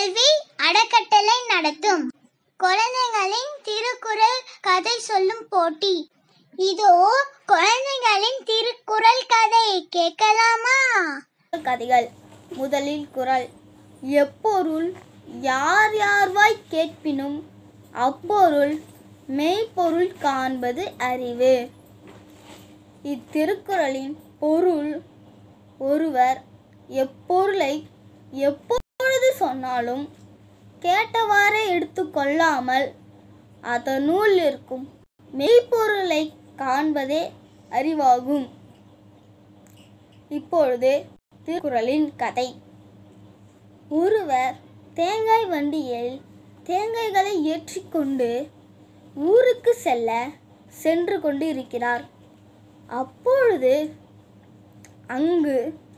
கல்வி அறக்கட்டளை நடத்தும் குழந்தைகளின் திருக்குறள் கதை சொல்லும் போட்டி இதோ குழந்தைகளின் திருக்குறள் கதை கேட்கலாமா கதைகள் முதலில் குறள் எப்பொருள் யார் யார்வாய் கேட்பினும் அப்பொருள் மெய்ப்பொருள் காண்பது அறிவு இத்திருக்குறளின் பொருள் ஒருவர் எப்பொருளை எப்பொழுது சொன்னாலும் கேட்டவாறே எடுத்துக்கொள்ளாமல் அதனுள் இருக்கும் மெய்ப்பொருளை காண்பதே அறிவாகும் இப்பொழுது திருக்குறளின் கதை ஒருவர் தேங்காய் வண்டியில் தேங்காய்களை ஏற்றிக்கொண்டு ஊருக்கு செல்ல சென்று கொண்டு இருக்கிறார் அப்பொழுது அங்கு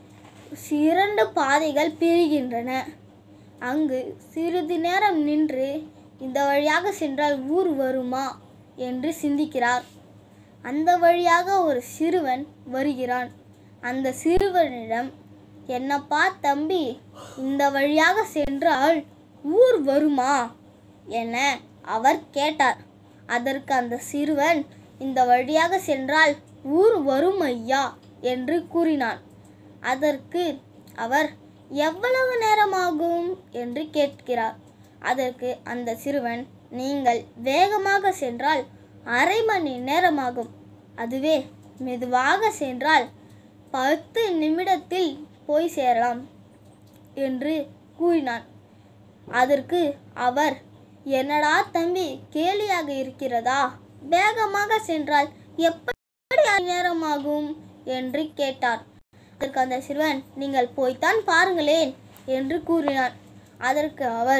இரண்டு பாதைகள் பிரிகின்றன அங்கு சிறிது நேரம் நின்று இந்த வழியாக சென்றால் ஊர் வருமா என்று சிந்திக்கிறார் அந்த வழியாக ஒரு சிறுவன் வருகிறான் அந்த சிறுவனிடம் என்னப்பா தம்பி இந்த வழியாக சென்றால் ஊர் வருமா என அவர் கேட்டார் அதற்கு அந்த சிறுவன் இந்த வழியாக சென்றால் ஊர் வரும் ஐயா என்று கூறினான் அதற்கு அவர் எவ்வளவு நேரமாகும் என்று கேட்கிறார் அதற்கு அந்த சிறுவன் நீங்கள் வேகமாக சென்றால் அரை மணி நேரமாகும் அதுவே மெதுவாக சென்றால் பத்து நிமிடத்தில் போய் சேரலாம் என்று கூறினான் அதற்கு அவர் என்னடா தம்பி கேலியாக இருக்கிறதா வேகமாக சென்றால் எப்படி நேரமாகும் என்று கேட்டார் அதற்கு அந்த சிறுவன் நீங்கள் போய்த்தான் பாருங்களேன் என்று கூறினான் அதற்கு அவர்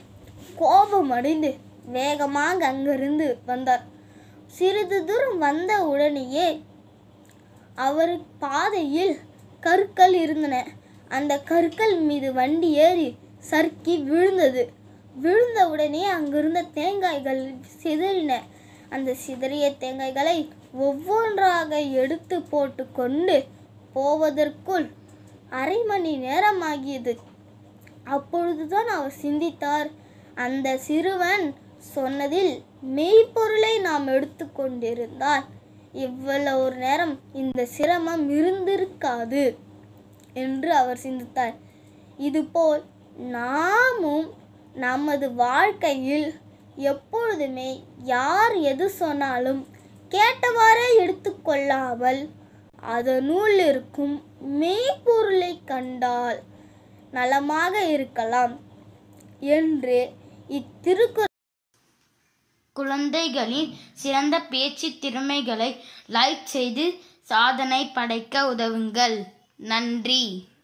கோபமடைந்து வேகமாக அங்கிருந்து வந்தார் சிறிது தூரம் வந்த உடனேயே அவர் பாதையில் கற்கள் இருந்தன அந்த கற்கள் மீது வண்டி ஏறி சறுக்கி விழுந்தது விழுந்த உடனே அங்கிருந்த தேங்காய்கள் சிதறின அந்த சிதறிய தேங்காய்களை ஒவ்வொன்றாக எடுத்து போட்டு கொண்டு போவதற்குள் அரை மணி நேரம் ஆகியது அப்பொழுதுதான் அவர் சிந்தித்தார் அந்த சிறுவன் சொன்னதில் மெய்ப்பொருளை நாம் எடுத்துக்கொண்டிருந்தால் இவ்வளவு ஒரு நேரம் இந்த சிரமம் இருந்திருக்காது என்று அவர் சிந்தித்தார் இதுபோல் நாமும் நமது வாழ்க்கையில் எப்பொழுதுமே யார் எது சொன்னாலும் கேட்டவாறே எடுத்துக்கொள்ளாமல் அதனுள் இருக்கும் மெய்ப்பொருளை கண்டால் நலமாக இருக்கலாம் என்று இத்திருக்குறள் குழந்தைகளின் சிறந்த பேச்சு திறமைகளை லைக் செய்து சாதனை படைக்க உதவுங்கள் நன்றி